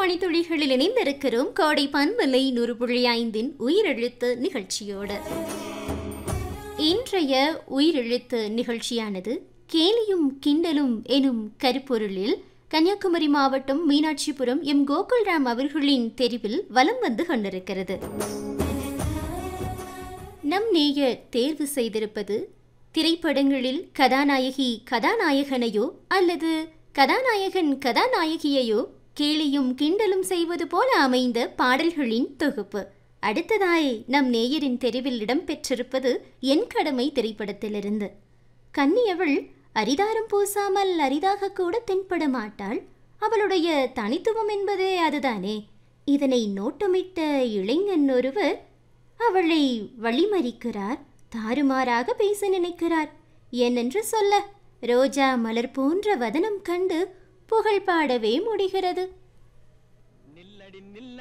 மணித்துளிகளில் இணைந்திருக்கிறோம் கோடை பன்மலை நூறு புள்ளி ஐந்தின் உயிரெழுத்து நிகழ்ச்சியோடு இன்றைய உயிரெழுத்து நிகழ்ச்சியானது கேலியும் கிண்டலும் எனும் கருப்பொருளில் கன்னியாகுமரி மாவட்டம் மீனாட்சிபுரம் எம் கோகுல்ராம் அவர்களின் தெரிவில் வலம் வந்து கொண்டிருக்கிறது நம் நேயர் தேர்வு செய்திருப்பது திரைப்படங்களில் கதாநாயகி கதாநாயகனையோ அல்லது கதாநாயகன் கதாநாயகியையோ கேலியும் கிண்டலும் செய்வது போல அமைந்த பாடல்களின் தொகுப்பு அடுத்ததாய் நம் நேயரின் தெரிவில் இடம்பெற்றிருப்பது என் கடமை திரைப்படத்திலிருந்து கன்னியவள் அரிதாரம் பூசாமல் அரிதாக கூட தென்பட மாட்டாள் அவளுடைய தனித்துவம் என்பதே அதுதானே இதனை நோட்டமிட்ட இளைஞன் ஒருவர் அவளை வழிமறிக்கிறார் தாறுமாறாக பேச நினைக்கிறார் ஏனென்று சொல்ல ரோஜா மலர் போன்ற வதனம் கண்டு புகழ் பாடவே முடிகிறது